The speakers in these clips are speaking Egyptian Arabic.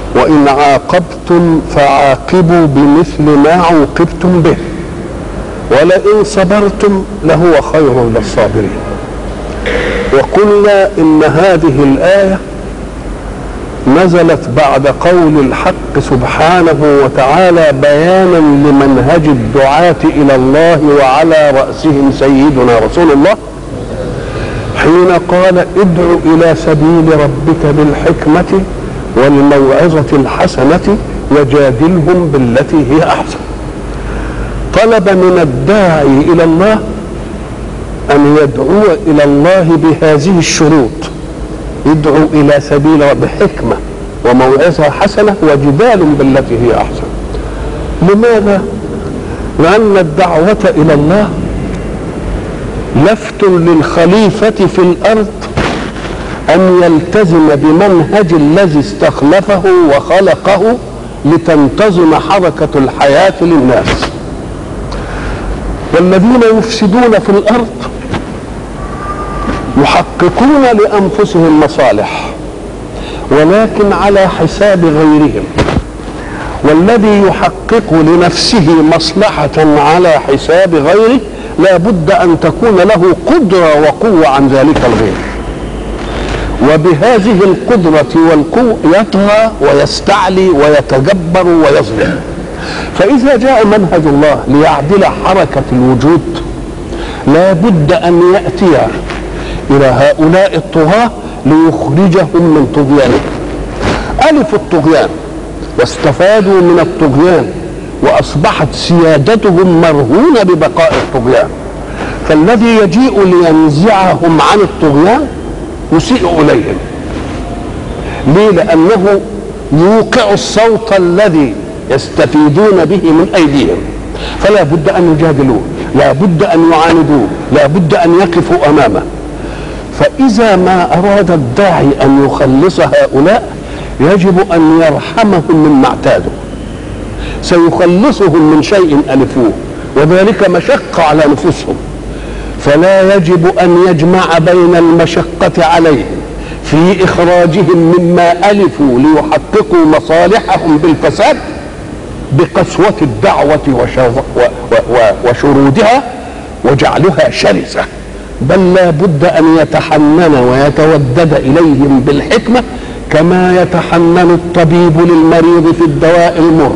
وإن عاقبتم فعاقبوا بمثل ما عوقبتم به ولئن صبرتم لهو خير للصابرين وقلنا إن هذه الآية نزلت بعد قول الحق سبحانه وتعالى بيانا لمنهج الدعاة إلى الله وعلى رأسهم سيدنا رسول الله حين قال ادع إلى سبيل ربك بالحكمة والموعظة الحسنة وجادلهم بالتي هي أحسن طلب من الداعي إلى الله أن يدعو إلى الله بهذه الشروط يدعو إلى سبيل بحكمة وموعظة حسنة وجدال بالتي هي أحسن لماذا؟ لأن الدعوة إلى الله لفت للخليفة في الأرض أن يلتزم بمنهج الذي استخلفه وخلقه لتنتظم حركة الحياة للناس والذين يفسدون في الأرض يحققون لأنفسهم مصالح ولكن على حساب غيرهم والذي يحقق لنفسه مصلحة على حساب غيره لا بد أن تكون له قدرة وقوة عن ذلك الغير وبهذه القدرة والقوة يطغى ويستعلي ويتجبر ويظلم فإذا جاء منهج الله ليعدل حركة الوجود لا بد أن يأتي إلى هؤلاء الطغاة ليخرجهم من طغيانهم ألف الطغيان واستفادوا من الطغيان وأصبحت سيادتهم مرهونة ببقاء الطغيان فالذي يجيء لينزعهم عن الطغيان يسيء إليهم ليه لأنه يوقع الصوت الذي يستفيدون به من أيديهم فلا بد أن يجادلوه لا بد أن يعاندوه لا بد أن يقفوا أمامه فإذا ما أراد الداعي أن يخلص هؤلاء يجب أن يرحمهم مما اعتادوا سيخلصهم من شيء ألفوه وذلك مشقة على نفوسهم فلا يجب أن يجمع بين المشقة عليهم في إخراجهم مما ألفوا ليحققوا مصالحهم بالفساد بقسوة الدعوة وشرودها وجعلها شرسة بل لا بد أن يتحنن ويتودد إليهم بالحكمة كما يتحنن الطبيب للمريض في الدواء المر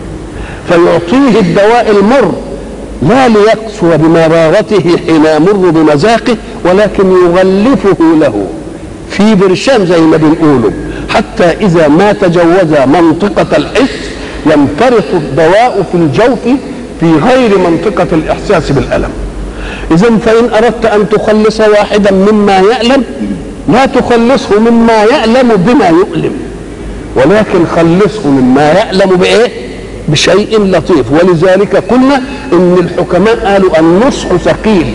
فيعطيه الدواء المر لا ليقسو بمرارته حين يمر بمذاقه ولكن يغلفه له في برشام زي ما بنقوله حتى إذا ما تجاوز منطقة الحس ينفرط الدواء في الجوف في غير منطقة الإحساس بالألم إذا فإن أردت أن تخلص واحدا مما يألم لا تخلصه مما يألم بما يؤلم ولكن خلصه مما يألم بإيه؟ بشيء لطيف ولذلك قلنا إن الحكماء قالوا النصح ثقيل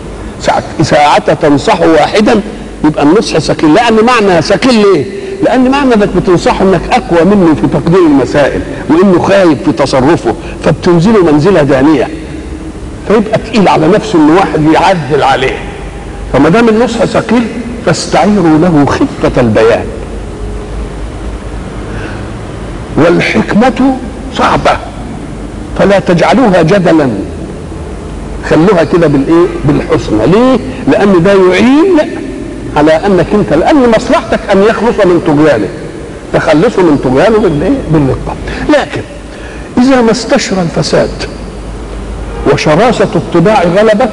ساعة تنصح واحدا يبقى النصح ثقيل لأن معنى ثقيل ليه؟ لأن معنى انك بتنصحه انك أقوى منه في تقدير المسائل وإنه خايب في تصرفه فبتنزله منزلة دانية فيبقى تقيل على نفسه ان واحد يعدل عليه فما دام النصح ثقيل فاستعيروا له خفة البيان والحكمة صعبة فلا تجعلوها جدلا خلوها كده بالايه بالحسنى ليه لان ده يعين على انك انت لان مصلحتك ان يخلص من طغيانه تخلصه من طغيانه بالايه بالرقه لكن اذا ما استشرى الفساد وشراسة الطباع غلبت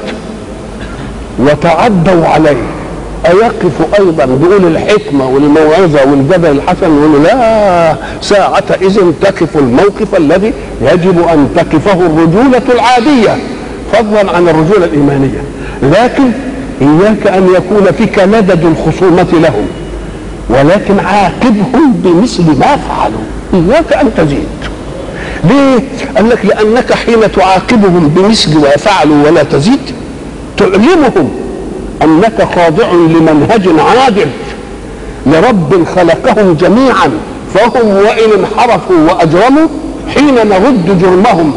وتعدوا عليه أيقف أيضا بيقول الحكمة والموعظة والجدل الحسن يقول لا ساعة إذن تقف الموقف الذي يجب أن تقفه الرجولة العادية فضلا عن الرجولة الإيمانية لكن إياك أن يكون فيك لدد الخصومة لهم ولكن عاقبهم بمثل ما فعلوا إياك أن تزيد ليه؟ قال لك لأنك حين تعاقبهم بمثل ما فعلوا ولا تزيد تعلمهم أنك خاضع لمنهج عادل لرب خلقهم جميعا فهم وإن انحرفوا وأجرموا حين نرد جرمهم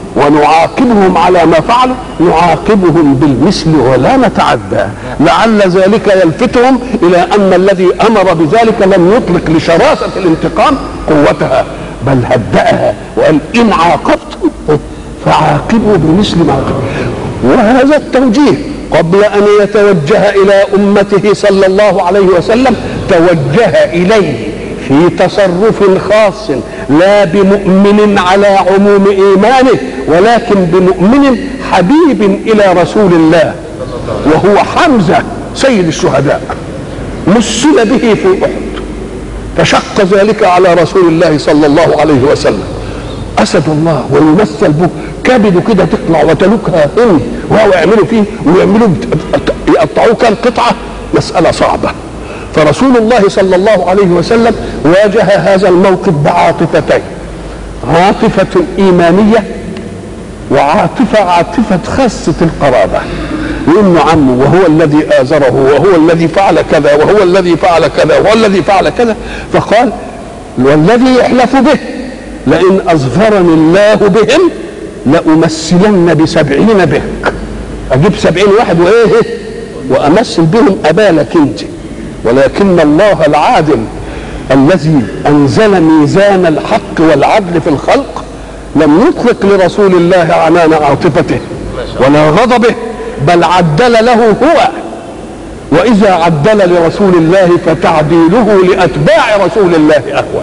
ونعاقبهم على ما فعلوا نعاقبهم بالمثل ولا نتعدى لعل ذلك يلفتهم الى ان الذي امر بذلك لم يطلق لشراسه الانتقام قوتها بل هدأها وقال ان عاقبتم فعاقبوا بمثل ما عاقبتم وهذا التوجيه قبل ان يتوجه الى امته صلى الله عليه وسلم توجه اليه في تصرف خاص لا بمؤمن على عموم ايمانه ولكن بمؤمن حبيب الى رسول الله وهو حمزه سيد الشهداء مثل به في احد فشق ذلك على رسول الله صلى الله عليه وسلم اسد الله ويمثل به كبده كده تطلع وتلوكها هند وهو يعملوا فيه ويعملوا يقطعوه كام قطعه مساله صعبه فرسول الله صلى الله عليه وسلم واجه هذا الموقف بعاطفتين عاطفة إيمانية وعاطفة عاطفة خاصة القرابة لأنه عمه وهو الذي آزره وهو الذي فعل كذا وهو الذي فعل كذا وهو الذي فعل كذا فقال والذي يحلف به لئن أظفرني الله بهم لأمثلن بسبعين بك أجيب سبعين واحد وإيه وأمثل بهم أبالك أنت ولكن الله العادل الذي انزل ميزان الحق والعدل في الخلق لم يطلق لرسول الله عنان عاطفته ولا غضبه بل عدل له هو واذا عدل لرسول الله فتعديله لاتباع رسول الله اهون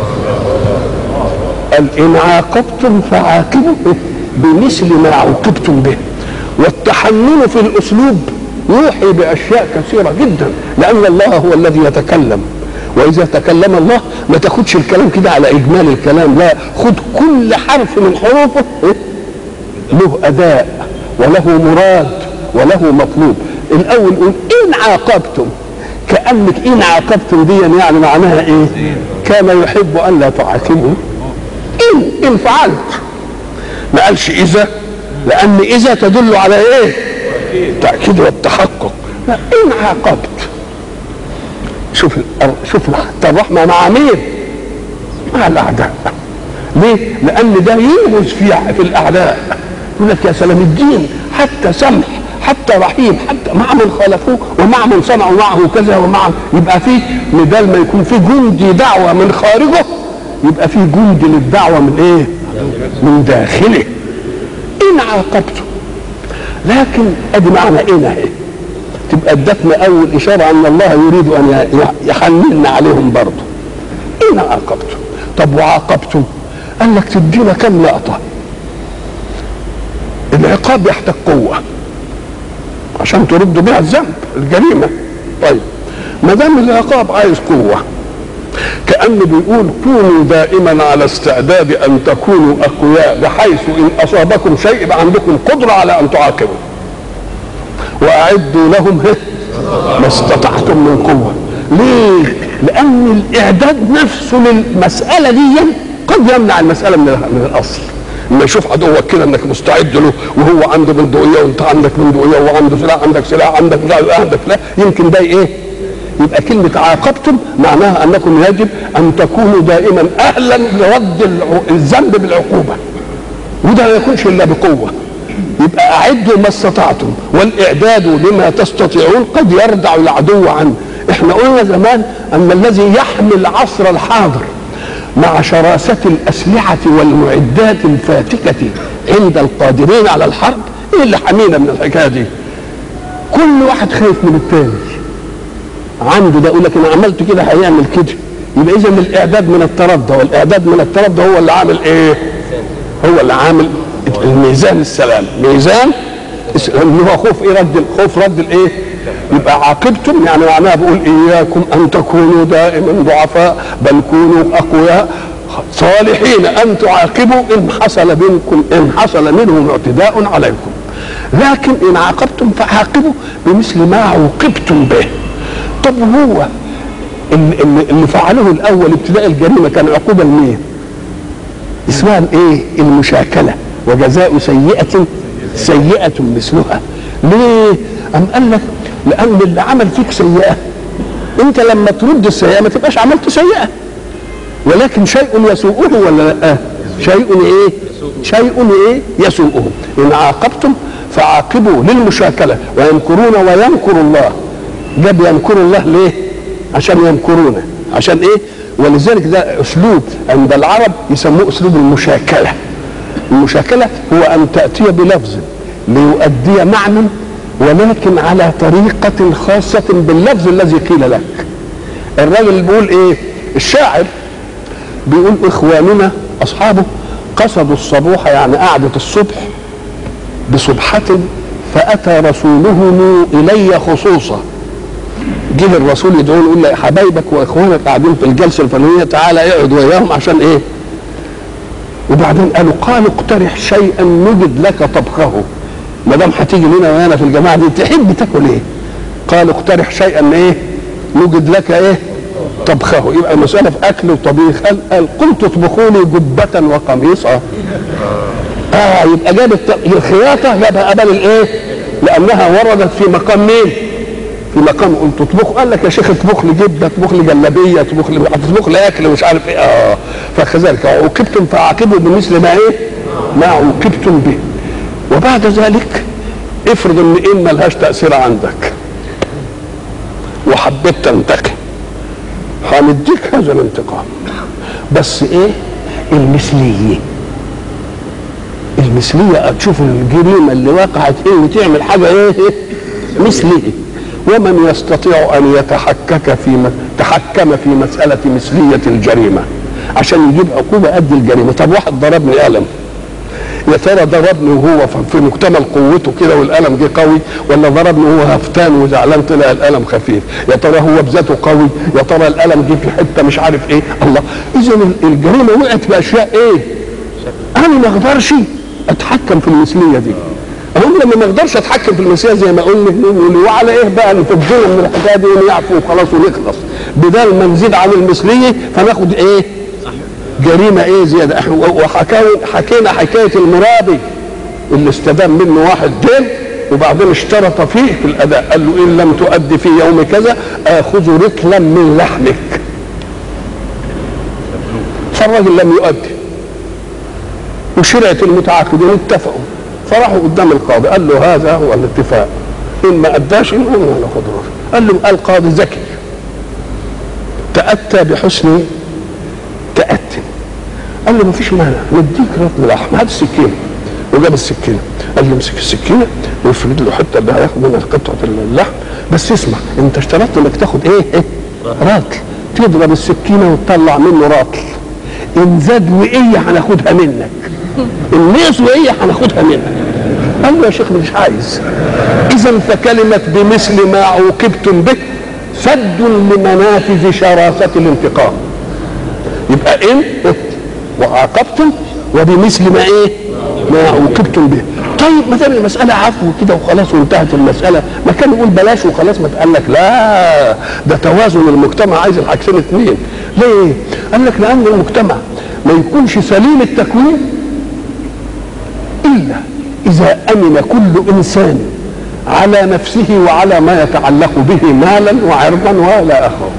قال ان عاقبتم فعاقبوا بمثل ما عوقبتم به والتحنن في الاسلوب يوحي باشياء كثيره جدا لان الله هو الذي يتكلم واذا تكلم الله ما تاخدش الكلام كده على اجمال الكلام لا خد كل حرف من حروفه له اداء وله مراد وله مطلوب الاول قول ان عاقبتم كانك ان عاقبتم دي يعني معناها ايه كان يحب ان لا تعاقبوا ان ان فعلت ما قالش اذا لان اذا تدل على ايه التاكيد والتحقق لا ان عاقبت شوف شوف حتى الرحمه مع مين؟ مع الاعداء ليه؟ لان ده ينغز في في الاعداء يقول لك يا سلام الدين حتى سمح حتى رحيم حتى مع من خالفوه ومع من صنعوا معه كذا ومع يبقى فيه بدل ما يكون في جندي دعوه من خارجه يبقى في جندي للدعوه من ايه؟ من داخله ان عاقبته لكن ادي معنى ايه اهي تبقى ادتنا اول اشاره ان الله يريد ان يحننا عليهم برضه ان عاقبتم طب وعاقبتم قال لك تدينا كم لقطه العقاب يحتاج قوه عشان ترد بها الذنب الجريمه طيب ما دام العقاب عايز قوه كانه بيقول كونوا دائما على استعداد ان تكونوا اقوياء بحيث ان اصابكم شيء يبقى عندكم قدره على ان تعاقبوا واعدوا لهم ما استطعتم من قوه ليه لان الاعداد نفسه للمساله دي قد يمنع المساله من من الاصل لما يشوف عدوك كده انك مستعد له وهو عنده بندقيه وانت عندك بندقيه وعنده سلاح عندك سلاح عندك لا عندك لا يمكن ده ايه يبقى كلمة عاقبتم معناها أنكم يجب أن تكونوا دائما أهلا لرد الذنب بالعقوبة وده ما يكونش إلا بقوة يبقى أعدوا ما استطعتم والإعداد لما تستطيعون قد يردع العدو عنه احنا قلنا زمان أن الذي يحمي العصر الحاضر مع شراسة الأسلحة والمعدات الفاتكة عند القادرين على الحرب إيه اللي حمينا من الحكاية دي كل واحد خايف من التاني عنده ده يقول لك انا عملت كده هيعمل كده يبقى اذا الاعداد من التردى والاعداد من التردى هو اللي عامل ايه؟ هو اللي عامل الميزان السلام ميزان اللي هو خوف ايه رد خوف رد الايه؟ يبقى عاقبتم يعني معناها بقول اياكم ان تكونوا دائما ضعفاء بل كونوا اقوياء صالحين ان تعاقبوا ان حصل منكم ان حصل منهم اعتداء عليكم لكن ان عاقبتم فعاقبوا بمثل ما عوقبتم به طب هو اللي, اللي فعله الاول ابتداء الجريمه كان عقوبه لمين؟ اسمها الايه؟ المشاكله وجزاء سيئه سيئه مثلها ليه؟ أم قال لك لان اللي عمل فيك سيئه انت لما ترد السيئه ما تبقاش عملت سيئه ولكن شيء يسوءه ولا لا؟ شيء ايه شيء ايه يسوءهم ان عاقبتم فعاقبوا للمشاكله ويمكرون ويمكر الله جاب يمكر الله ليه عشان يمكرون عشان ايه ولذلك ده اسلوب عند العرب يسموه اسلوب المشاكله المشاكله هو ان تاتي بلفظ ليؤدي معنى ولكن على طريقة خاصة باللفظ الذي قيل لك الراجل بيقول ايه الشاعر بيقول اخواننا اصحابه قصدوا الصبوح يعني قعدة الصبح بصبحة فأتى رسوله إلي خصوصا جه الرسول يدعو يقول لي حبايبك واخوانك قاعدين في الجلسه الفلانيه تعالى اقعد وياهم عشان ايه؟ وبعدين قالوا قالوا اقترح شيئا نجد لك طبخه ما دام هتيجي لنا ويانا في الجماعه دي تحب تاكل ايه؟ قالوا اقترح شيئا ايه؟ نجد لك ايه؟ طبخه يبقى المساله في اكل وطبيخ قال, قال قلت اطبخوا لي جبه وقميصا اه يبقى جاب الخياطه جابها قبل الايه؟ لانها وردت في مقام مين؟ في مقام قلت اطبخ قال لك يا شيخ اطبخ لي جبه اطبخ لي جلابيه اطبخ لي اطبخ لي اكل مش عارف ايه اه فكذلك عوقبتم فعاقبوا بمثل ما ايه؟ ما عوقبتم به وبعد ذلك افرض ان ان ملهاش تاثير عندك وحبيت تنتقم هنديك هذا الانتقام بس ايه المثليه المثليه تشوف الجريمه اللي وقعت ايه وتعمل حاجه ايه, إيه؟ مثليه ومن يستطيع ان يتحكك في م... تحكم في مساله مثليه الجريمه عشان يجيب عقوبه قد الجريمه طب واحد ضربني قلم يا ترى ضربني وهو في مكتمل قوته كده والقلم جه قوي ولا ضربني وهو هفتان وزعلان طلع القلم خفيف يا ترى هو بذاته قوي يا ترى القلم جه في حته مش عارف ايه الله اذا الجريمه وقعت في اشياء ايه انا ما اقدرش اتحكم في المثليه دي هم لما ما اقدرش اتحكم في المسيح زي ما قلنا نقول وعلى ايه بقى نفضينا من الحكايه دي ونعفو وخلاص ونخلص بدل ما نزيد عن المثليه فناخد ايه؟ جريمه ايه زياده وحكينا حكايه المرابي اللي استدام منه واحد دين وبعدين اشترط فيه في الاداء قال له ان لم تؤدي في يوم كذا اخذ رطلا من لحمك فالراجل لم يؤدي وشرعت المتعاقدين اتفقوا فراحوا قدام القاضي قال له هذا هو الاتفاق ان ما اداش نقوم ناخد قال له القاضي ذكي تاتى بحسن تاتي قال له ما فيش مانع نديك رطل لحم هات السكينه وجاب السكينه قال له امسك السكينه وافرد له حته اللي هياخد منها قطعه اللحم بس اسمع انت اشترطت انك تاخد ايه؟ ايه؟ راتل تضرب السكينه وتطلع منه راتل ان زاد وقيه هناخدها منك الناس وهي هناخدها منك قال له يا شيخ مش عايز اذا فكلمه بمثل ما عوقبتم به سد لمنافذ شراسه الانتقام يبقى ان وعاقبتم وبمثل ما ايه ما عوقبتم به طيب ما دام المساله عفو كده وخلاص وانتهت المساله ما كان يقول بلاش وخلاص ما تقال لك لا ده توازن المجتمع عايز الحاجتين اثنين ليه؟ قال لك لان المجتمع ما يكونش سليم التكوين الا اذا امن كل انسان على نفسه وعلى ما يتعلق به مالا وعرضا والى اخره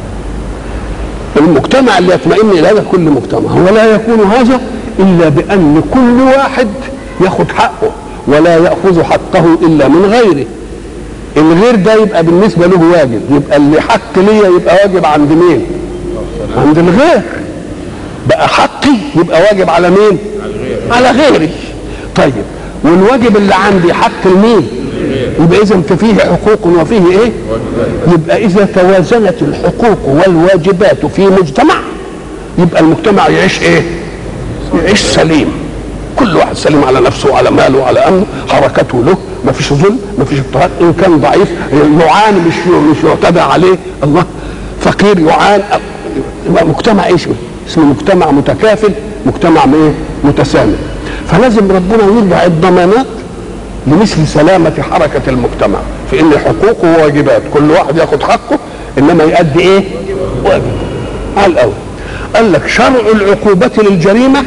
المجتمع اللي يطمئن الى هذا كل مجتمع ولا يكون هذا الا بان كل واحد ياخذ حقه ولا ياخذ حقه الا من غيره الغير ده يبقى بالنسبه له واجب يبقى اللي حق ليا يبقى واجب عند مين عند الغير بقى حقي يبقى واجب على مين على غيري طيب والواجب اللي عندي حق لمين يبقى اذا فيه حقوق وفيه ايه يبقى اذا توازنت الحقوق والواجبات في مجتمع يبقى المجتمع يعيش ايه يعيش سليم كل واحد سليم على نفسه وعلى ماله وعلى امنه حركته له ما فيش ظلم ما فيش اضطهاد ان كان ضعيف يعاني مش مش يعتدى عليه الله فقير يعاني يبقى مجتمع ايش اسمه مجتمع متكافل مجتمع ايه متسامح فلازم ربنا يرجع الضمانات لمثل سلامة حركة المجتمع في ان حقوق وواجبات كل واحد ياخد حقه انما يؤدي ايه واجب على الاول قال لك شرع العقوبة للجريمة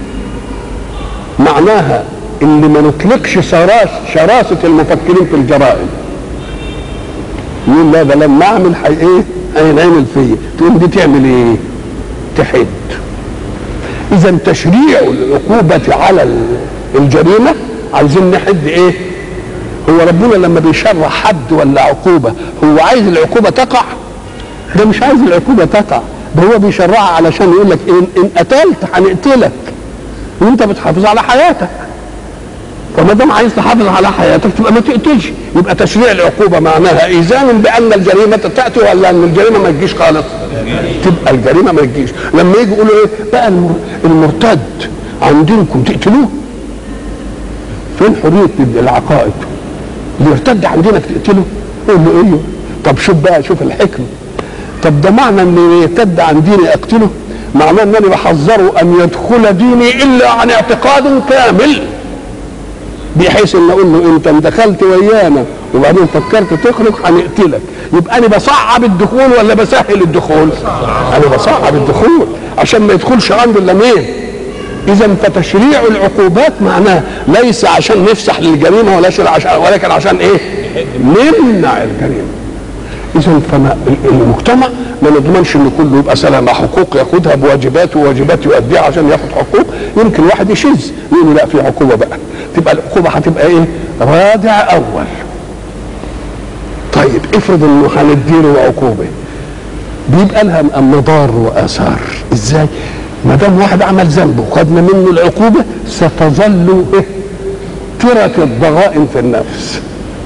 معناها ان ما نطلقش شراس شراسة المفكرين في الجرائم يقول لا ده لما اعمل حي ايه هينعمل فيا تقوم دي تعمل ايه تحد اذا تشريع العقوبه على الجريمه عايزين نحد ايه هو ربنا لما بيشرع حد ولا عقوبه هو عايز العقوبه تقع ده مش عايز العقوبه تقع ده هو بيشرعها علشان يقول لك ان, إن قتلت هنقتلك وانت بتحافظ على حياتك فما دام عايز تحافظ على حياتك تبقى ما تقتلش يبقى تشريع العقوبه معناها ايذان بان الجريمه تاتي ولا ان الجريمه ما تجيش خالص تبقى الجريمه ما تجيش لما يجي يقولوا ايه بقى المرتد عندكم تقتلوه فين حريه العقائد اللي يرتد عندنا تقتله يقول له ايه طب شوف بقى شوف الحكمه طب ده معنى ان يرتد عن ديني اقتله معناه انني بحذره ان يدخل ديني الا عن اعتقاد كامل بحيث ان اقول له انت دخلت ويانا وبعدين فكرت تخرج هنقتلك يبقى انا بصعب الدخول ولا بسهل الدخول؟ انا بصعب الدخول عشان ما يدخلش عنده الا مين؟ اذا فتشريع العقوبات معناه ليس عشان نفسح للجريمه ولا عشان ولكن عشان ايه؟ نمنع الجريمه اذا فما المجتمع ما نضمنش ان كله يبقى سلامه حقوق ياخدها بواجبات وواجبات يؤديها عشان ياخد حقوق يمكن واحد يشذ يقول لا في عقوبه بقى تبقى العقوبه هتبقى ايه؟ رادع اول طيب افرض انه هنديله عقوبه بيبقى لها مضار واثار ازاي؟ ما دام واحد عمل ذنب وخدنا منه العقوبه ستظل إيه؟ ترة الضغائن في النفس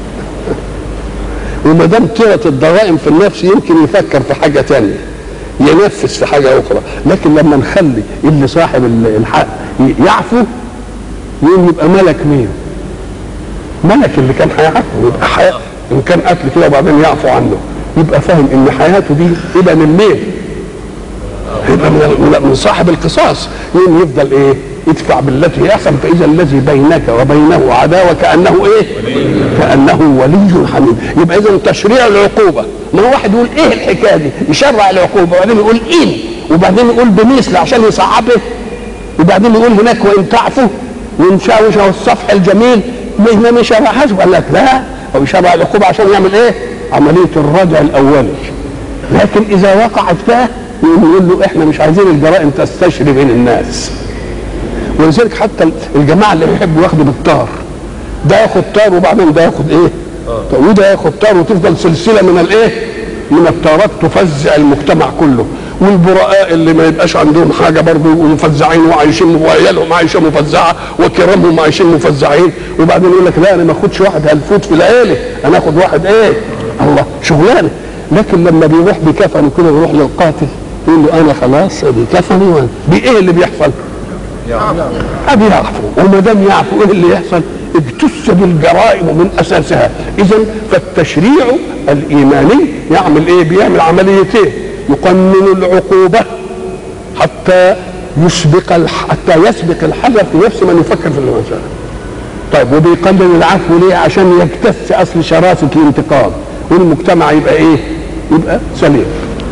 وما دام ترة الضغائن في النفس يمكن يفكر في حاجه ثانيه ينفذ في حاجه اخرى لكن لما نخلي اللي صاحب الحق يعفو يقوم يبقى ملك مين؟ ملك اللي كان هيعفو يبقى حياة ان كان قتل كده وبعدين يعفو عنه يبقى فاهم ان حياته دي يبقى من مين؟ يبقى من, من صاحب القصاص يقوم يفضل ايه؟ يدفع بالتي هي احسن فاذا الذي بينك وبينه عداوه كانه ايه؟ كانه ولي حميم يبقى اذا تشريع العقوبه ما هو واحد يقول ايه الحكايه دي؟ يشرع العقوبه وبعدين يقول ان وبعدين يقول بمثل عشان يصعبه وبعدين يقول هناك وان تعفوا ونشاوش الصفح الجميل ما ما شرعهاش قال لك لا هو يشرع العقوبه عشان يعمل ايه؟ عمليه الردع الاولي لكن اذا وقعت بقى يقول له احنا مش عايزين الجرائم تستشري بين الناس ولذلك حتى الجماعه اللي بيحبوا ياخدوا بالطار ده ياخد طار وبعدين ده ياخد ايه؟ وده ياخد طار وتفضل سلسله من الايه؟ من الطارات تفزع المجتمع كله والبراء اللي ما يبقاش عندهم حاجه برضه مفزعين وعايشين وعيالهم عايشه مفزعه وكرامهم عايشين مفزعين وبعدين يقول لك لا انا ما اخدش واحد هلفوت في العيله انا اخد واحد ايه؟ الله شغلانه لكن لما بيروح بكفن كده يروح للقاتل يقول له انا خلاص بكفني بايه اللي بيحصل؟ ابي يعفو وما دام يعفو ايه اللي يحصل؟ اجتثت الجرائم من اساسها اذا فالتشريع الايماني يعمل ايه؟ بيعمل عمليتين يقنن العقوبه حتى يسبق حتى يسبق الحذر في نفس من يفكر في المساله. طيب وبيقنن العفو ليه؟ عشان يجتث اصل شراسه الانتقام والمجتمع يبقى ايه؟ يبقى سليم.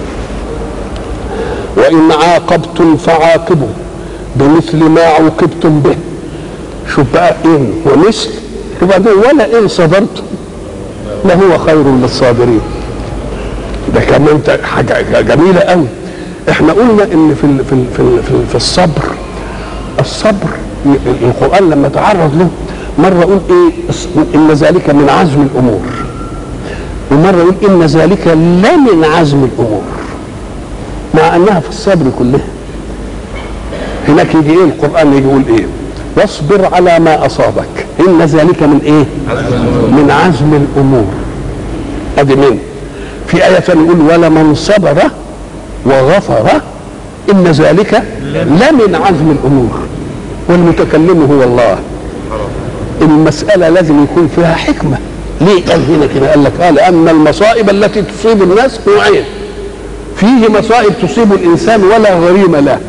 وإن عاقبتم فعاقبوا بمثل ما عوقبتم به شوف بقى إن ومثل وبعدين ولا إن صبرتم لهو خير للصابرين ده كمان حاجة جميلة قوي احنا قلنا ان في ال في ال في, ال في, ال في الصبر الصبر القرآن لما تعرض له مرة يقول ايه ان ذلك من عزم الامور ومرة يقول ان ذلك لا من عزم الامور مع انها في الصبر كلها هناك يجي ايه القران يجي يقول ايه واصبر على ما اصابك ان ذلك من ايه من عزم الامور ادي من في ايه ثانيه يقول ولمن صبر وغفر ان ذلك لمن عزم الامور والمتكلم هو الله المساله لازم يكون فيها حكمه ليه قال هنا كده قال لك اه لان المصائب التي تصيب الناس نوعين فيه مصائب تصيب الانسان ولا غريم له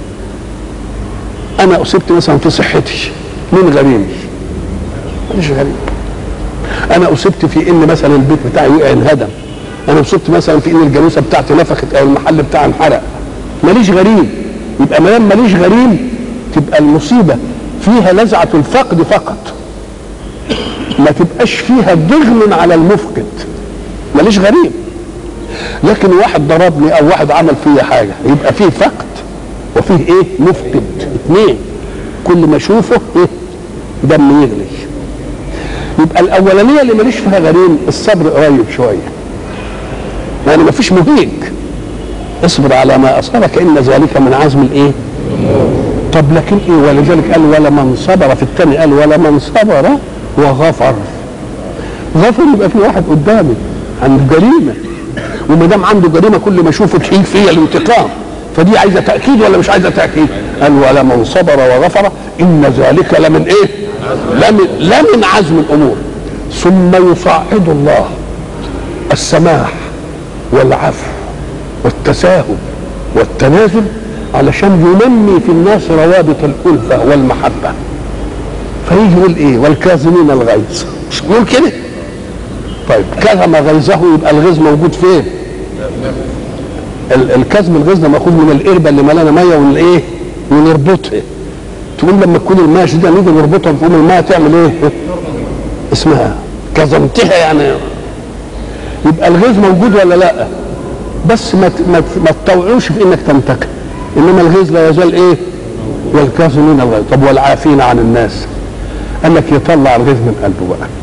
انا اصبت مثلا في صحتي من غريمي ماليش غريم انا اصبت في ان مثلا البيت بتاعي وقع انهدم انا اصبت مثلا في ان الجاموسه بتاعتي نفخت او المحل بتاعي انحرق ماليش غريم يبقى ما دام ماليش غريم تبقى المصيبه فيها لزعه الفقد فقط ما تبقاش فيها ضغن على المفقد ماليش غريم لكن واحد ضربني او واحد عمل فيا حاجه يبقى فيه فقد وفيه ايه مفقد اثنين كل ما اشوفه ايه دم يغلي يبقى الاولانيه اللي ماليش فيها غريم الصبر قريب شويه يعني ما فيش مهيج اصبر على ما اصابك ان ذلك من عزم الايه طب لكن ايه ولذلك قال ولا من صبر في الثاني قال ولا من صبر وغفر غفر يبقى في واحد قدامي عنده جريمه وما دام عنده جريمه كل ما اشوفه تحيل فيا الانتقام فدي عايزه تاكيد ولا مش عايزه تاكيد؟ قال ولا من صبر وغفر ان ذلك لمن ايه؟ لمن لمن عزم الامور ثم يصعد الله السماح والعفو والتساهل والتنازل علشان ينمي في الناس روابط الألفة والمحبة فيجي يقول ايه والكاظمين الغيظ مش يقول كده طيب كظم غيظه يبقى الغيظ موجود فين ال- الكظم الغيظ ده ماخوذ من القربه اللي ملانه ميه والايه ونربطها تقول لما تكون الماء شديده نيجي نربطها تقوم الماء تعمل ايه اسمها كظمتها يعني يبقى الغيظ موجود ولا لا بس ما ت- ما ت- ما تطوعوش في انك تنتقم انما الغيظ لا يزال ايه والكاظمين الغيظ طب والعافين عن الناس انك يطلع الغيظ من قلبه بقى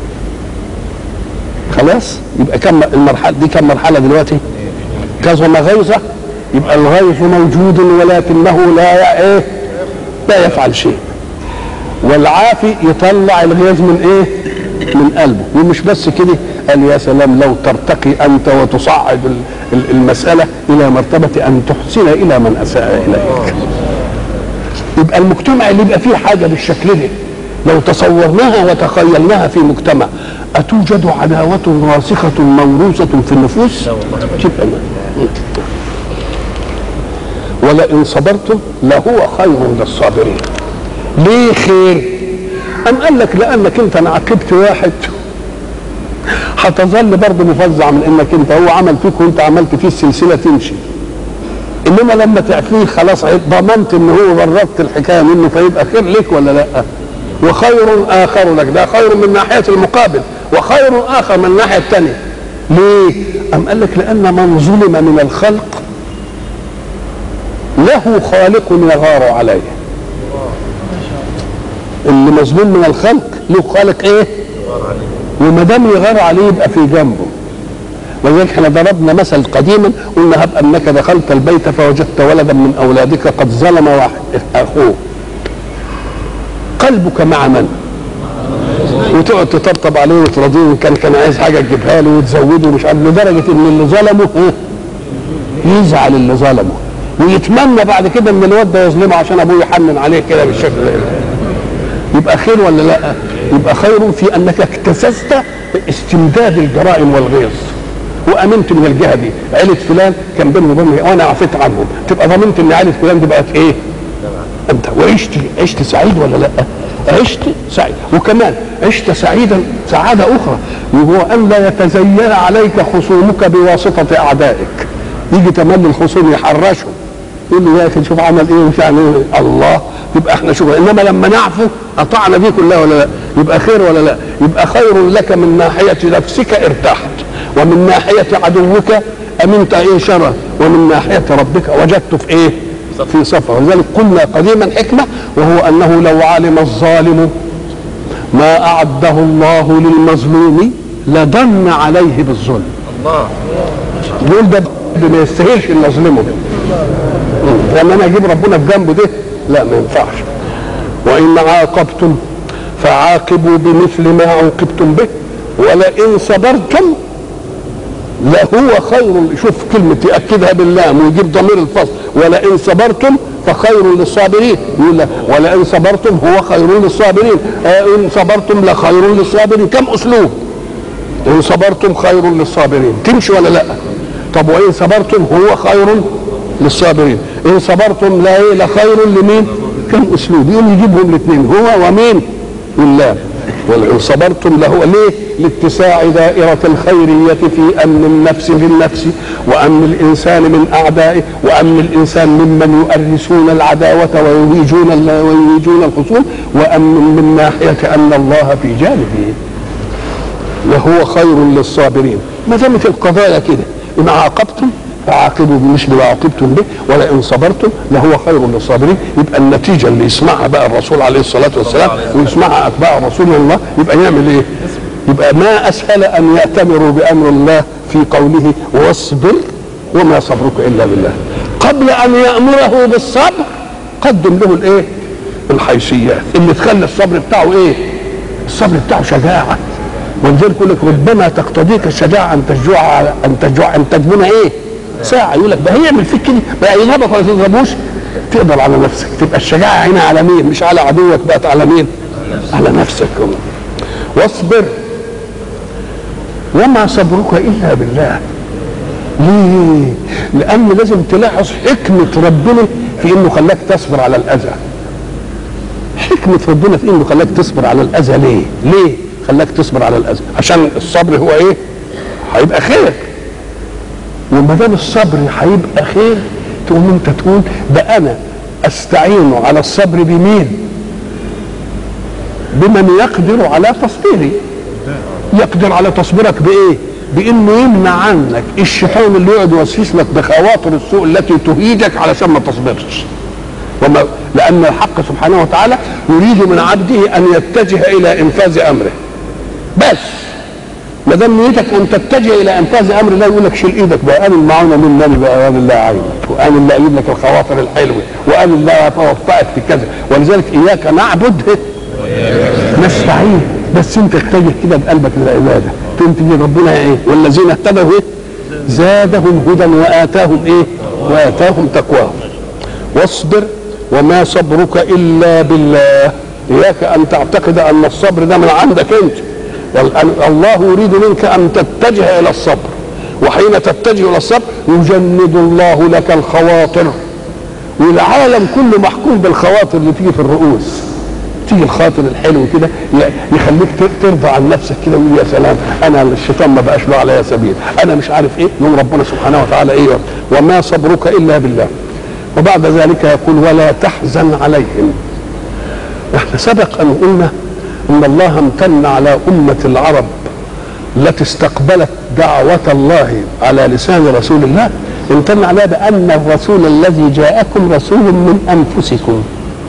خلاص يبقى كم المرحله دي كم مرحله دلوقتي كظم غيظه يبقى الغيظ موجود ولكنه لا ايه لا يفعل شيء والعافي يطلع الغيظ من ايه من قلبه ومش بس كده قال يا سلام لو ترتقي انت وتصعد ال- ال- المساله الى مرتبه ان تحسن الى من اساء اليك يبقى المجتمع اللي يبقى فيه حاجه بالشكل ده لو تصورناها وتخيلناها في مجتمع أتوجد عداوة راسخة موروثة في النفوس؟ تبقى ما- ولئن صبرتم لهو خير للصابرين. ليه خير؟ أم قال لك لأنك أنت أنا عاقبت واحد هتظل برضه مفزع من انك انت هو عمل فيك وانت عملت فيه السلسله تمشي انما لما تعفيه خلاص ضمنت ان هو غربت الحكايه منه فيبقى خير لك ولا لا وخير اخر لك ده خير من ناحيه المقابل وخير اخر من الناحيه الثانيه ليه ام قال لك لان من ظلم من الخلق له خالق يغار عليه اللي مظلوم من الخلق له خالق ايه وما دام يغار عليه يبقى في جنبه ولذلك احنا ضربنا مثل قديما قلنا هب انك دخلت البيت فوجدت ولدا من اولادك قد ظلم واحد اخوه قلبك مع من؟ وتقعد تطبطب عليه وتراضيه وان كان كان عايز حاجه تجيبها له وتزوده ومش عارف لدرجه ان اللي ظلمه ها، يزعل اللي ظلمه ويتمنى بعد كده ان الواد ده يظلمه عشان ابوه يحنن عليه كده بالشكل ده يبقى خير ولا لا؟ يبقى خير في انك اكتسست استمداد الجرائم والغيظ وامنت من الجهه دي عيله فلان كان بينهم وبين وانا عفيت عنهم تبقى ضمنت ان عيله فلان دي بقت ايه؟ انت وعشت عشت سعيد ولا لا؟ عشت سعيد وكمان عشت سعيدا سعاده اخرى وهو ان لا يتزين عليك خصومك بواسطه اعدائك يجي تملي الخصوم يحرشهم يقول له يا اخي شوف عمل ايه ومش يعني إيه؟ الله يبقى احنا شوف انما لما نعفو قطعنا دي كلها ولا لا يبقى خير ولا لا يبقى خير لك من ناحيه نفسك ارتحت ومن ناحيه عدوك امنت ايه شره ومن ناحيه ربك وجدت في ايه في صفا ولذلك قلنا قديما حكمه وهو انه لو علم الظالم ما اعده الله للمظلوم لضن عليه بالظلم الله يقول ده ما يستاهلش ان اظلمه لما انا اجيب ربنا في جنبه ده لا ما ينفعش وان عاقبتم فعاقبوا بمثل ما عوقبتم به ولئن صبرتم لهو خير شوف كلمة يأكدها باللام ويجيب ضمير الفصل ولئن صبرتم فخير للصابرين يقول لا ولئن صبرتم هو خير للصابرين آه إن صبرتم لخير للصابرين كم أسلوب إن صبرتم خير للصابرين تمشي ولا لا طب وإن صبرتم هو خير للصابرين إن صبرتم لا إيه لخير لمين كم أسلوب يقول يجيبهم الاثنين هو ومين واللام ولئن صبرتم له ليه لاتساع دائرة الخيرية في أمن النفس بالنفس وأمن الإنسان من أعدائه وأمن الإنسان ممن يؤرسون العداوة ويهيجون ال- ويهيجون الخصوم وأمن من ناحية أن الله في جانبه وهو خير للصابرين ما دامت القضايا كده إن عاقبتم فعاقبوا بمثل ما عاقبتم به ولئن صبرتم لهو خير للصابرين يبقى النتيجه اللي يسمعها بقى الرسول عليه الصلاه والسلام ويسمعها اتباع رسول الله يبقى يعمل ايه؟ يبقى ما اسهل ان ياتمروا بامر الله في قوله واصبر وما صبرك الا بالله قبل ان يامره بالصبر قدم له الايه؟ الحيثيات اللي تخلي الصبر بتاعه ايه؟ الصبر بتاعه شجاعه ولذلك يقول لك ربما تقتضيك الشجاعه ان تجوع على- ان تجوع ان تجبن ايه؟ ساعه يقول لك ده هيعمل فيك كده بقى يضربك ولا تضربوش تقدر على نفسك تبقى الشجاعه هنا على مين؟ مش على عدوك بقت على مين؟ على نفسك واصبر وما صبرك الا بالله ليه؟ لأن لازم تلاحظ حكمة ربنا في إنه خلاك تصبر على الأذى. حكمة ربنا في إنه خلاك تصبر على الأذى ليه؟ ليه؟ خلاك تصبر على الأذى؟ عشان الصبر هو إيه؟ هيبقى خير. وما دام الصبر هيبقى خير تقوم أنت تقول ده أنا أستعين على الصبر بمين؟ بمن يقدر على تصبيري. يقدر على تصبيرك بايه؟ بانه يمنع عنك الشيطان اللي يقعد يوسوس لك بخواطر السوء التي تهيجك علشان ما تصبرش. وما لان الحق سبحانه وتعالى يريد من عبده ان يتجه الى انفاذ امره. بس ما دام نيتك ان تتجه الى انفاذ امر الله يقول لك شيل ايدك بقى انا المعونه مني بقى وانا اللي اعينك وانا اللي اجيب لك الخواطر الحلوه وانا اللي اتوفقك في كذا ولذلك اياك نعبد نستعين بس انت اتجه كده بقلبك للعباده تقوم تجي ربنا ايه والذين اهتدوا ايه زادهم هدى واتاهم ايه واتاهم تقواهم واصبر وما صبرك الا بالله اياك ان تعتقد ان الصبر ده من عندك انت والآن الله يريد منك ان تتجه الى الصبر وحين تتجه الى الصبر يجند الله لك الخواطر والعالم كله محكوم بالخواطر اللي تيجي في الرؤوس تيجي الخاطر الحلو كده ي- يخليك ت- ترضى عن نفسك كده ويقول يا سلام انا الشيطان ما بقاش له عليا سبيل انا مش عارف ايه يوم ربنا سبحانه وتعالى ايه وما صبرك الا بالله وبعد ذلك يقول ولا تحزن عليهم احنا سبق ان قلنا ان الله امتن على امه العرب التي استقبلت دعوة الله على لسان رسول الله امتن عليها بأن الرسول الذي جاءكم رسول من أنفسكم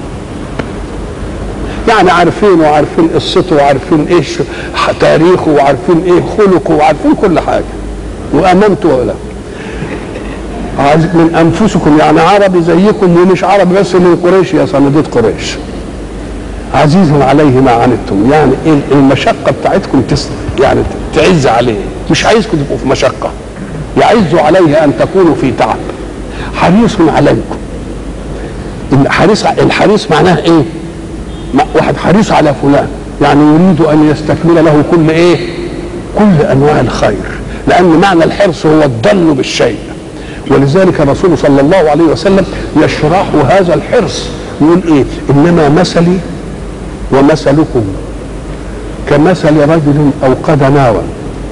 يعني عارفين وعارفين قصته وعارفين ايش تاريخه وعارفين ايه خلقه وعارفين كل حاجه وامنتوا ولا عايز- من انفسكم يعني عربي زيكم ومش عربي بس من قريش يا صنديد قريش عزيز عليه ما عنتم يعني إيه المشقه بتاعتكم تس يعني تعز عليه مش عايزكم تبقوا في مشقه يعز عليه ان تكونوا في تعب حريص عليكم الحريص الحريص معناه ايه؟ ما- واحد حريص على فلان يعني يريد ان يستكمل له كل ايه كل انواع الخير لان معنى الحرص هو الضل بالشيء ولذلك الرسول صلى الله عليه وسلم يشرح هذا الحرص يقول ايه انما مثلي ومثلكم كمثل رجل اوقد نارا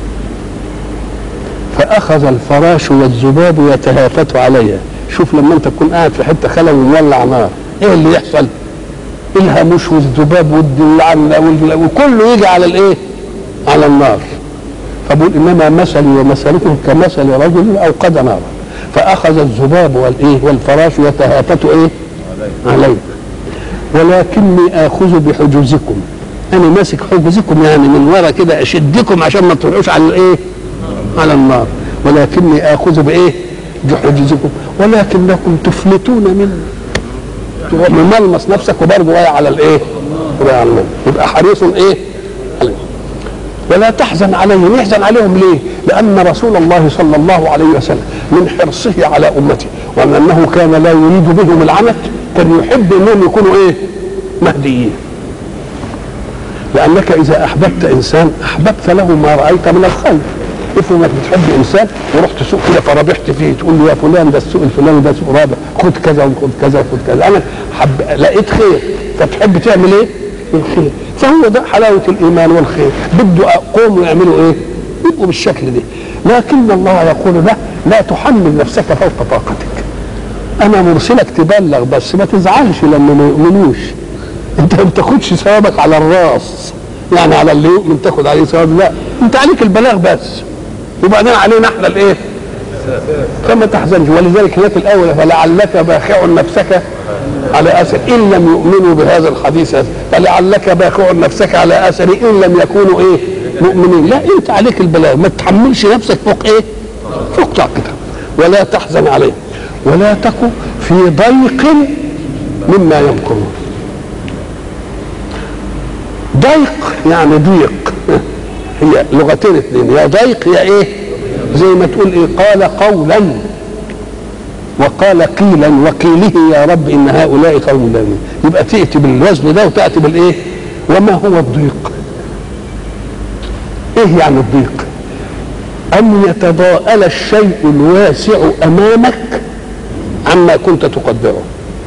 فاخذ الفراش والذباب يتهافت عليها شوف لما انت تكون قاعد في حته خلا ومولع نار ايه اللي يحصل الهموش والذباب والدلعنة وال- وكله يجي على الايه على النار فبقول انما مثلي ومثلكم كمثل رجل اوقد نارا فاخذ الذباب والايه والفراش يتهافت ايه عليه ولكني اخذ بحجوزكم انا ماسك حجوزكم يعني من ورا كده اشدكم عشان ما تروحوش على الايه على النار ولكني اخذ بايه بحجوزكم ولكنكم تفلتون مني تروح مملمس نفسك وبرضه واقع على الايه؟ واقع على النار يبقى حريص ايه؟ عليه. ولا تحزن عليهم يحزن عليهم ليه؟ لأن رسول الله صلى الله عليه وسلم من حرصه على أمته وأن أنه كان لا يريد بهم العنت كان يحب أنهم يكونوا إيه؟ مهديين لأنك إذا أحببت إنسان أحببت له ما رأيت من الخير افرض انك بتحب انسان ورحت سوق كده فربحت فيه تقول له يا فلان ده السوق الفلاني ده سوق رابح خد كذا وخد كذا وخد كذا انا حب لقيت خير فتحب تعمل ايه؟ الخير فهو ده حلاوه الايمان والخير بده قوموا يعملوا ايه؟ يبقوا بالشكل ده لكن الله يقول له لا تحمل نفسك فوق طاقتك انا مرسلك تبلغ بس ما تزعلش لما ما يؤمنوش انت ما بتاخدش ثوابك على الراس يعني على اللي يؤمن تاخد عليه ثواب لا انت عليك البلاغ بس وبعدين علينا احنا الايه فما تحزنش ولذلك هناك الاول فلعلك باخع نفسك على اثر ان لم يؤمنوا بهذا الحديث فلعلك باخع نفسك على اثر ان لم يكونوا ايه مؤمنين لا انت عليك البلاغ ما تحملش نفسك فوق ايه فوق طاقتك ولا تحزن عليه ولا تكن في ضيق مما يمكرون ضيق يعني ضيق هي لغتين اثنين يا ضيق يا ايه زي ما تقول ايه قال قولا وقال قيلا وقيله يا رب ان هؤلاء قوم لا يبقى تاتي بالوزن ده وتاتي بالايه وما هو الضيق ايه يعني الضيق ان يتضاءل الشيء الواسع امامك عما كنت تقدره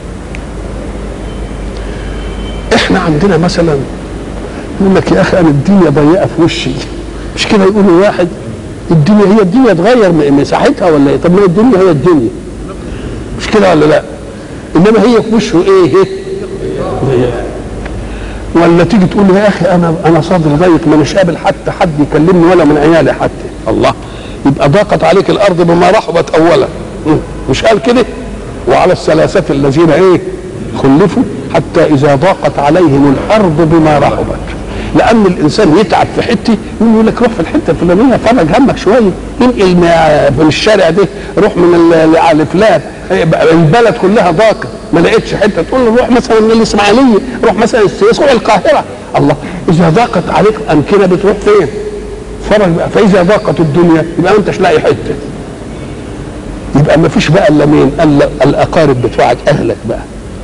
احنا عندنا مثلا يقول لك يا اخي انا الدنيا ضيقه في وشي مش كده يقول واحد الدنيا هي الدنيا اتغير مساحتها ولا ايه طب ما الدنيا هي الدنيا مش كده ولا لا انما هي في وشه ايه ضيقه ولا تيجي تقول له يا اخي انا انا صدري ضيق ما مش قابل حتى حد يكلمني ولا من عيالي حتى الله يبقى ضاقت عليك الارض بما رحبت اولا مش قال كده وعلى الثلاثه الذين ايه خلفوا حتى اذا ضاقت عليهم الارض بما رحبت لان الانسان يتعب في حته يقول لك روح في الحته الفلانيه فرج همك شويه انقل من الشارع ده روح من على فلان البلد كلها ضاقت ما لقيتش حته تقول له روح مثلا من الاسماعيليه روح مثلا السويس روح القاهره الله اذا ضاقت عليك امكنه بتروح فين؟ فرج بقى فاذا ضاقت الدنيا يبقى ما انتش لاقي حته يبقى ما فيش بقى الا مين؟ الا الاقارب بتوعك اهلك بقى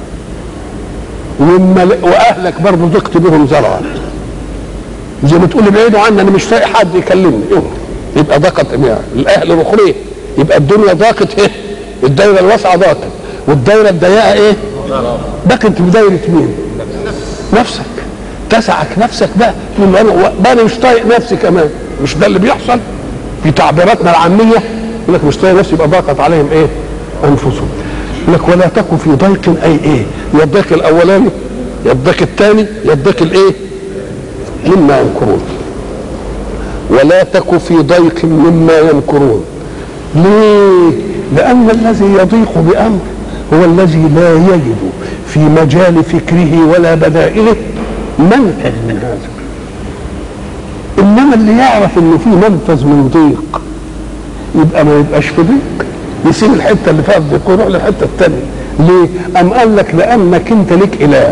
وما واهلك برضه ضقت بهم زرعا زي ما تقول بعيدوا عني انا مش طايق حد يكلمني يبقى ضاقت الاهل الاخرين يبقى الدنيا ضاقت ايه؟ الدايره الواسعه ضاقت والدايره الضيقه ايه؟ ضاقت بدايره مين؟ نفسك تسعك نفسك بقى تقول له انا انا مش طايق نفسي كمان مش ده اللي بيحصل في تعبيراتنا العاميه يقول لك مش طايق نفسي يبقى ضاقت عليهم ايه؟ انفسهم يقول لك ولا تكن في ضيق اي ايه؟ يا الضيق الاولاني يا الضيق الثاني يا الضيق الايه؟ مما يمكرون ولا تك في ضيق مما يمكرون ليه لأن الذي يضيق بأمر هو الذي لا يجد في مجال فكره ولا بدائله منفذ من هذا إنما اللي يعرف إنه في منفذ من ضيق يبقى ما يبقاش في ضيق يسيب الحتة اللي فيها الضيق ويروح للحتة الثانية ليه؟ أم قال لك لأنك أنت لك إله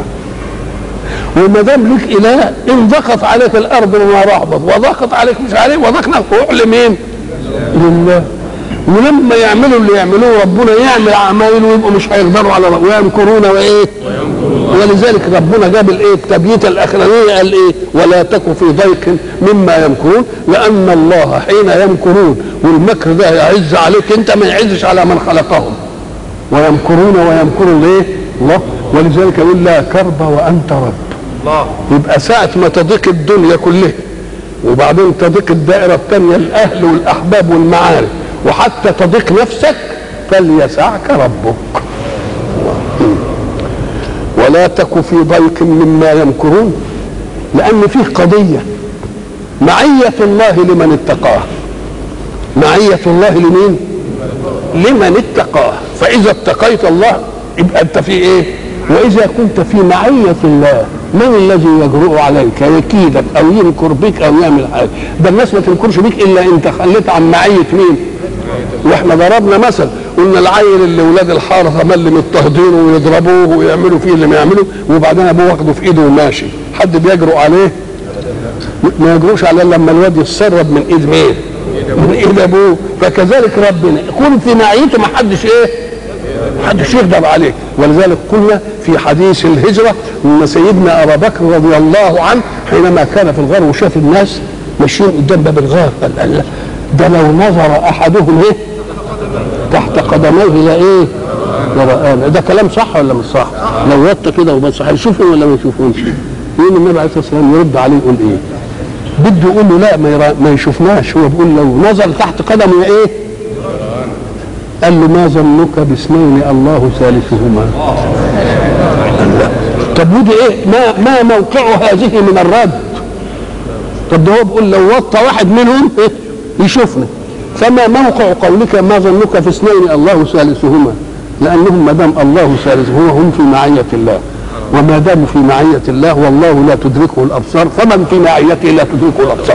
وما دام لك اله ان ضاقت عليك الارض بما رحبت وضاقت عليك مش عليه وضاقنا روح لمين؟ لله ولما يعملوا اللي يعملوه ربنا يعمل عمايل ويبقوا مش هيقدروا على ويمكرون وايه؟ ولذلك ربنا جاب الايه؟ التبييت الاخرانيه قال ايه؟ ولا تك في ضيق مما يمكرون لان الله حين يمكرون والمكر ده يعز عليك انت ما يعزش على من خلقهم ويمكرون ويمكر الايه؟ الله ولذلك يقول لا كرب وانت رب الله يبقى ساعة ما تضيق الدنيا كلها وبعدين تضيق الدائرة الثانية الأهل والأحباب والمعارف وحتى تضيق نفسك فليسعك ربك ولا تك في ضيق مما يمكرون لأن فيه قضية معية الله لمن اتقاه معية الله لمين؟ لمن اتقاه فإذا اتقيت الله يبقى أنت في إيه؟ وإذا كنت في معية الله من الذي يجرؤ عليك يكيدك او ينكر بك او يعمل حاجه ده الناس ما تنكرش بك الا انت خليت عن معيه مين واحنا ضربنا مثل قلنا العيل اللي ولاد الحاره اللي مضطهدينه ويضربوه ويعملوا فيه اللي ما يعملوا وبعدين ابوه واخده في ايده وماشي حد بيجرؤ عليه ما يجرؤش عليه لما الواد يتسرب من ايد مين من ايد ابوه فكذلك ربنا يكون في معيته ما حدش ايه محدش يغضب عليه ولذلك قلنا في حديث الهجرة أن سيدنا أبا بكر رضي الله عنه حينما كان في الغار وشاف الناس ماشيين قدام باب الغار قال الله ده لو نظر أحدهم إيه تحت قدميه إلى إيه لرآنا ده كلام صح ولا مش صح لو وط كده وبس هيشوفهم ولا ما يشوفونش يقول النبي عليه الصلاة والسلام يرد عليه يقول إيه بده يقول له لا ما, يرا ما يشوفناش هو بيقول لو نظر تحت قدمه إيه قال له ما ظنك باثنين الله ثالثهما طب ودي ايه ما ما موقع هذه من الرد طب ده هو بيقول لو وطى واحد منهم إيه؟ يشوفنا فما موقع قولك ما ظنك في اثنين الله ثالثهما لانهم ما دام الله ثالثهما هم في معيه الله وما داموا في معيه الله والله لا تدركه الابصار فمن في معيته لا تدركه الابصار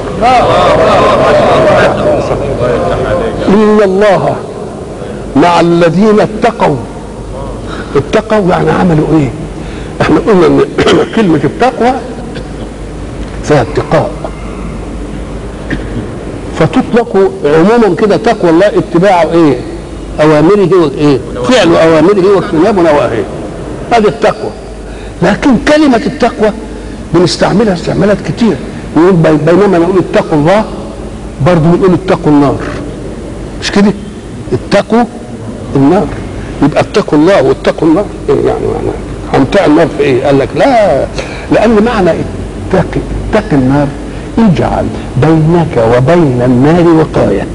ان الله مع الذين اتقوا اتقوا يعني عملوا ايه احنا قلنا ان كلمه التقوى فيها اتقاء فتطلق عموما كده تقوى الله اتباع ايه اوامره وايه فعل اوامره واجتناب نواهيه هذه التقوى لكن كلمه التقوى بنستعملها استعمالات كتير نقول بي- بينما نقول اتقوا الله برضه بنقول اتقوا النار مش كده اتقوا النار يبقى اتقوا الله واتقوا النار ايه يعني معنى هنطيع النار في ايه قال لك لا لان معنى اتقي اتقي النار اجعل بينك وبين النار وقايه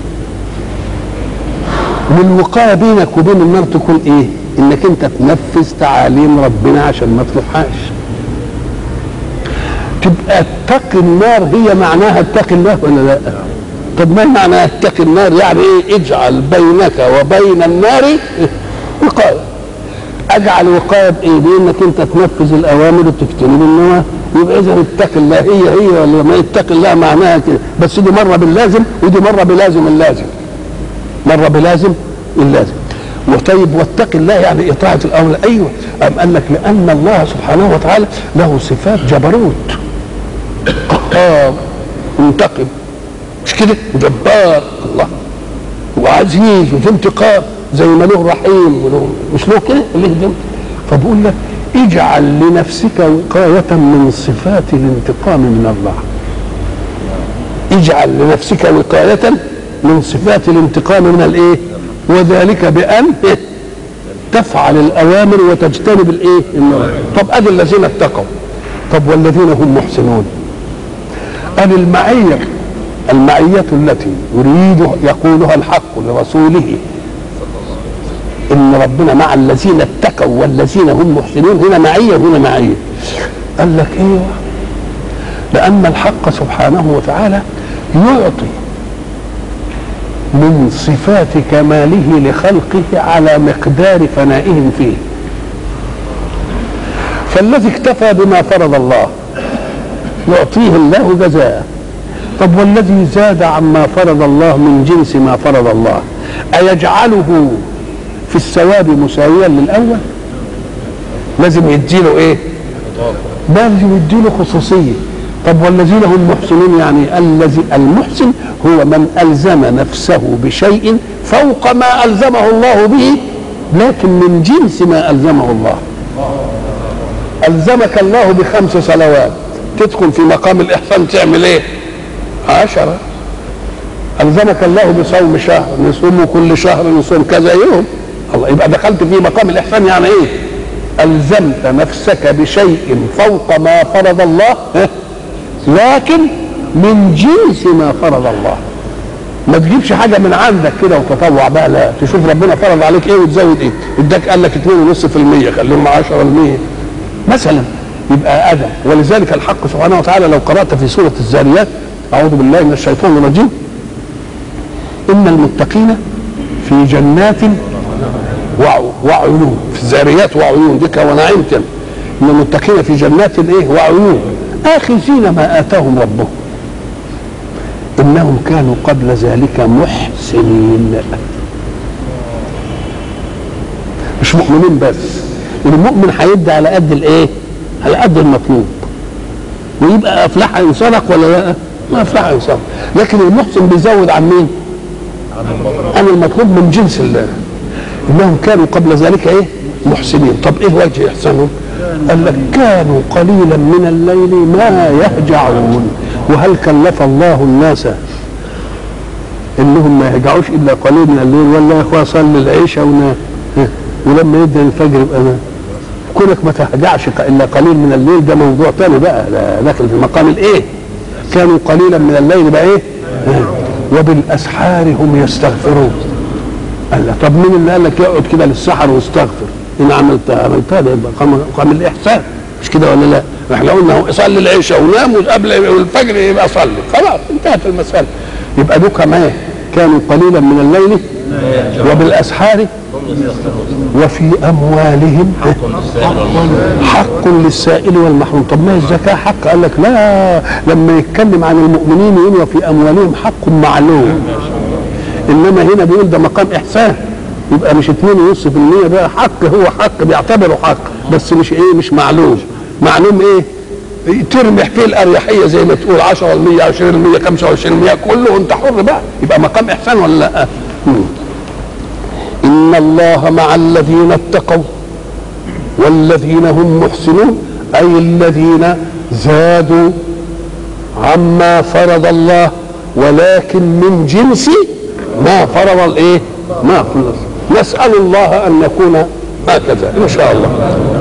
والوقايه بينك وبين النار تكون ايه انك انت تنفذ تعاليم ربنا عشان ما تروحهاش تبقى اتقي النار هي معناها اتقي الله ولا لا طب ما معنى اتقي النار يعني ايه اجعل بينك وبين النار وقايه اجعل وقايه بايه بانك انت تنفذ الاوامر وتجتنب النواهي يبقى اذا اتقي الله هي هي ولا ما اتقي الله معناها كده بس دي مره باللازم ودي مره بلازم اللازم مره بلازم اللازم وطيب واتق الله يعني اطاعه الامر ايوه ام قال لك لان الله سبحانه وتعالى له صفات جبروت قهار منتقم مش كده جبار الله وعزيز وفي انتقام زي ما له رحيم وله مش له كده له ده فبقول لك اجعل لنفسك وقاية من صفات الانتقام من الله اجعل لنفسك وقاية من صفات الانتقام من الايه وذلك بأن إيه؟ تفعل الأوامر وتجتنب الايه النواهي طب ادي الذين اتقوا طب والذين هم محسنون قال المعية المعية التي يريد يقولها الحق لرسوله ان ربنا مع الذين اتقوا والذين هم محسنون هنا معيه هنا معيه قال لك ايوه لان الحق سبحانه وتعالى يعطي من صفات كماله لخلقه على مقدار فنائهم فيه فالذي اكتفى بما فرض الله يعطيه الله جزاء طب والذي زاد عما فرض الله من جنس ما فرض الله أيجعله في الثواب مساويا للأول لازم يديله ايه لازم يديله خصوصية طب والذين هم محسنون يعني الذي المحسن هو من ألزم نفسه بشيء فوق ما ألزمه الله به لكن من جنس ما ألزمه الله ألزمك الله بخمس صلوات تدخل في مقام الإحسان تعمل إيه عشرة ألزمك الله بصوم شهر نصوم كل شهر نصوم كذا يوم الله يبقى دخلت في مقام الإحسان يعني إيه ألزمت نفسك بشيء فوق ما فرض الله لكن من جنس ما فرض الله ما تجيبش حاجه من عندك كده وتطوع بقى لا تشوف ربنا فرض عليك ايه وتزود ايه اداك قال لك 2.5% خليهم 10% مثلا يبقى ادم ولذلك الحق سبحانه وتعالى لو قرات في سوره الزاريات اعوذ بالله من الشيطان الرجيم ان المتقين في جنات وعيون في الزاريات وعيون دي ونعيم كده ان المتقين في جنات ايه وعيون اخذين ما اتاهم ربهم انهم كانوا قبل ذلك محسنين مش مؤمنين بس المؤمن هيدي على قد الايه على قد المطلوب ويبقى افلح ان صدق ولا لا ما افلح ان صدق لكن المحسن بيزود عن مين عن المطلوب من جنس الله انهم كانوا قبل ذلك ايه محسنين طب ايه وجه احسانهم قال لك كانوا قليلا من الليل ما يهجعون وهل كلف الله الناس انهم ما يهجعوش الا قليل من الليل ولا يا اخويا صلي العشاء ونام ولما يبدا الفجر يبقى نام كونك ما تهجعش الا قليل من الليل ده موضوع ثاني بقى ده داخل في مقام الايه كانوا قليلا من الليل بقى ايه وبالاسحار هم يستغفرون قال له طب مين اللي قال لك يقعد كده للسحر واستغفر ان عملتها عملتها ده يبقى قام الاحسان مش كده ولا لا احنا قلنا هو صلي العشاء ونام وقبل الفجر يبقى صلي خلاص انتهت المساله يبقى دول كمان كانوا قليلا من الليل وبالاسحار وفي اموالهم حق للسائل والمحروم طب ما الزكاه حق قال لك لا لما يتكلم عن المؤمنين يقول وفي اموالهم حق معلوم انما هنا بيقول ده مقام احسان يبقى مش 2.5% ده حق هو حق بيعتبره حق بس مش ايه مش معلوم معلوم ايه ترمح فيه الاريحيه زي ما تقول 10% 20% 25% كله انت حر بقى يبقى مقام احسان ولا لا؟ مم. ان الله مع الذين اتقوا والذين هم محسنون اي الذين زادوا عما فرض الله ولكن من جنس ما فرض الايه؟ ما فرض نسال الله ان نكون هكذا ان شاء الله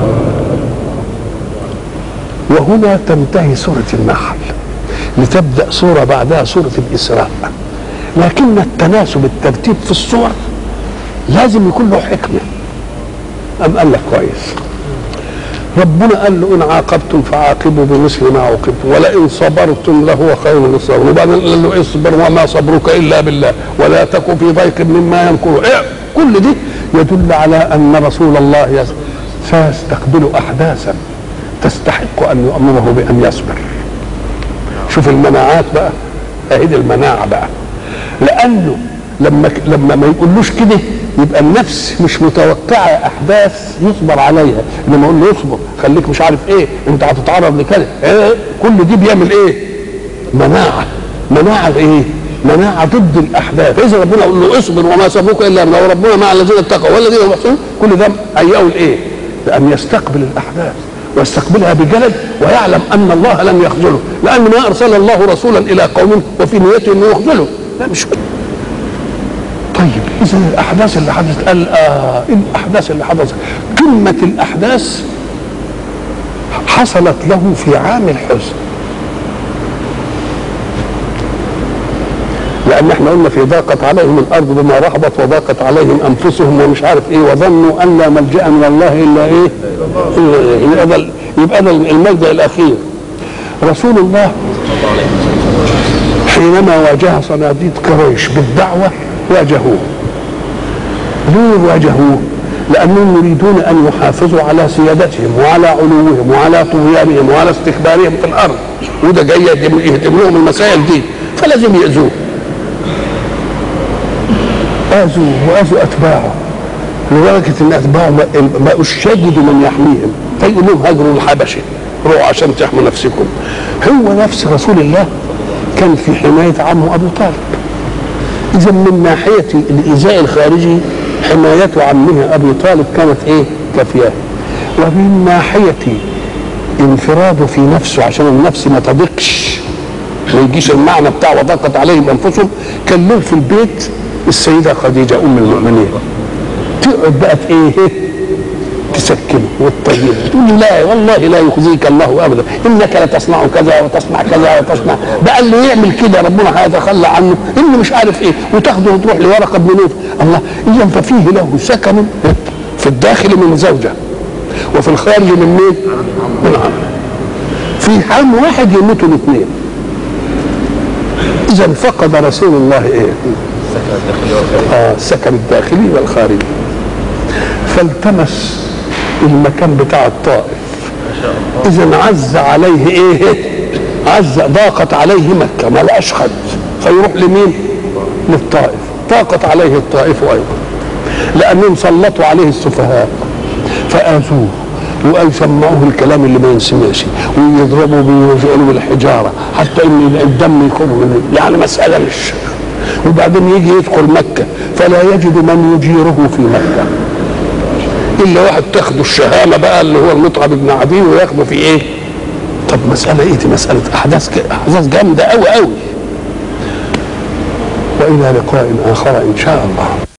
وهنا تنتهي سورة النحل لتبدأ سورة بعدها سورة الإسراء لكن التناسب الترتيب في الصور لازم يكون له حكمة أم قال لك كويس ربنا قال له إن عاقبتم فعاقبوا بمثل ما عوقبتم ولئن صبرتم لهو خير للصابرين وبعدين قال له اصبر وما صبرك إلا بالله ولا تك في ضيق مما يمكر إيه كل دي يدل على أن رسول الله يس- سيستقبل أحداثا تستحق ان يؤمره بان يصبر شوف المناعات بقى اهي المناعه بقى لانه لما لما ما يقولوش كده يبقى النفس مش متوقعه احداث يصبر عليها انما اقول له اصبر خليك مش عارف ايه انت هتتعرض لكذا إيه؟ كل دي بيعمل ايه مناعه مناعه ايه مناعه ضد الاحداث اذا ربنا يقول له اصبر وما صبرك الا بالله وربنا مع الذين اتقوا والذين هم محسنون كل ده هيئوا لايه؟ لان يستقبل الاحداث ويستقبلها بجلد ويعلم ان الله لم يخذله لان ما ارسل الله رسولا الى قوم وفي نيته انه يخذله لا مش كده طيب اذا الاحداث اللي حدثت قال اه إيه الاحداث اللي حدثت قمه الاحداث حصلت له في عام الحزن لان احنا قلنا في ضاقت عليهم الارض بما رحبت وضاقت عليهم انفسهم ومش عارف ايه وظنوا ان لا ملجا من الله الا ايه؟ إلا إيه؟ يبقى ده يبقى ده الملجا الاخير رسول الله حينما واجه صناديد قريش بالدعوه واجهوه ليه واجهوه؟ لانهم يريدون ان يحافظوا على سيادتهم وعلى علوهم وعلى طغيانهم وعلى استكبارهم في الارض وده جاي يهدم يهدم لهم المسائل دي فلازم يأذوه آذوا وآذوا أتباعه لدرجة إن أتباعه ما بقوش يجدوا من يحميهم فيقول لهم هاجروا الحبشة روحوا عشان تحموا نفسكم هو نفس رسول الله كان في حماية عمه أبو طالب إذا من ناحية الإيذاء الخارجي حماية عمه أبي طالب كانت إيه كافية ومن ناحية انفراده في نفسه عشان النفس ما تضيقش ما يجيش المعنى بتاع وضاقت عليهم انفسهم كان له في البيت السيده خديجه ام المؤمنين تقعد بقى في ايه تسكنه وتطيبه تقول له لا والله لا يخزيك الله ابدا انك لتصنع كذا وتصنع كذا وتصنع بقى اللي يعمل كده ربنا هيتخلى عنه اللي مش عارف ايه وتاخده وتروح لورقه بن نوف الله اذا ففيه له سكن في الداخل من زوجه وفي الخارج من مين؟ من عم في عام واحد يموتوا الاثنين اذا فقد رسول الله ايه؟ آه السكن الداخلي والخارجي فالتمس المكان بتاع الطائف اذا عز عليه ايه عز ضاقت عليه مكه ما لقاش خد فيروح لمين للطائف ضاقت عليه الطائف ايضا لانهم سلطوا عليه السفهاء فاذوه وقال سمعوه الكلام اللي ما ينسمعش ويضربوا بيه بالحجاره حتى ان الدم يخرج منه يعني مساله مش وبعدين يجي يدخل مكة فلا يجد من يجيره في مكة إلا واحد تاخده الشهامة بقى اللي هو المطعم بن عدي وياخده في إيه؟ طب مسألة إيه دي مسألة أحداث ك... أحداث جامدة أوي أوي وإلى لقاء آخر إن شاء الله